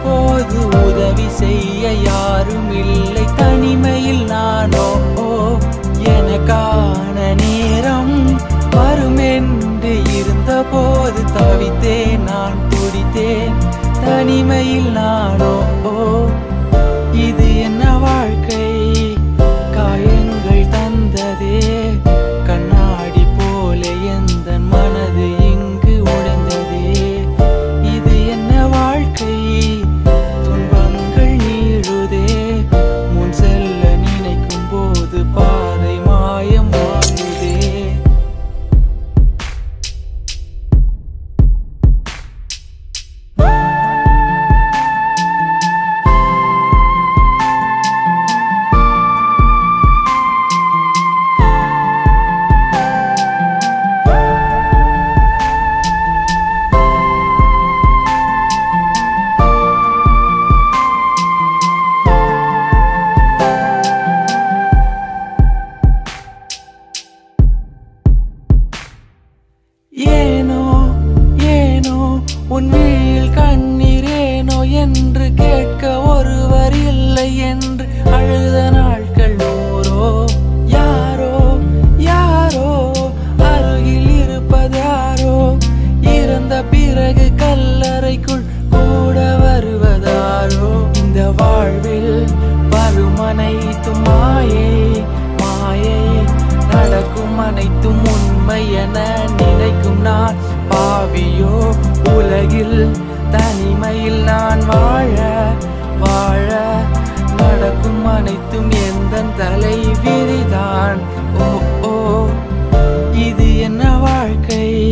போது உதவி செய்ய யாரும் இல்லை தனிமையில் நானோ ஓ, எனக்கான நேரம் வரும் என்று இருந்த போது தவித்தேன் நான் துடித்தேன் தனிமையில் நானோ ஓ, இது என்ன வாழ்க்கை காயங்கள் தந்ததே கண்ணாடி போல எந்த மனது இங்கு உடைந்ததே இது என்ன வாழ்க்கை துன்பங்கள் நீழுதே முன் செல்ல நினைக்கும் போது பாதை மாயம் ஆகுதே ஏனோ ஏனோ உன் விழியில் கண்ணீர் ஏனோ என்று கேட்க ஒருவர் இல்லை என்று அழுத நாட்கள் நூறோ யாரோ யாரோ அருகில் இருப்பது யாரோ இறந்த பிறகு கல்லறைக்குள் கூட வருவதாரோ இந்த வாழ்வில் வரும் அனைத்தும் மாயை மாயை நடக்கும் அனைத்தும் உண்மை என நினைக்கும் நான் பாவியோ உலகில் தனிமையில் நான் வாழ வாழ நடக்கும் அனைத்தும் எந்த தலை விதிதான் ஓ ஓ இது என்ன வாழ்க்கை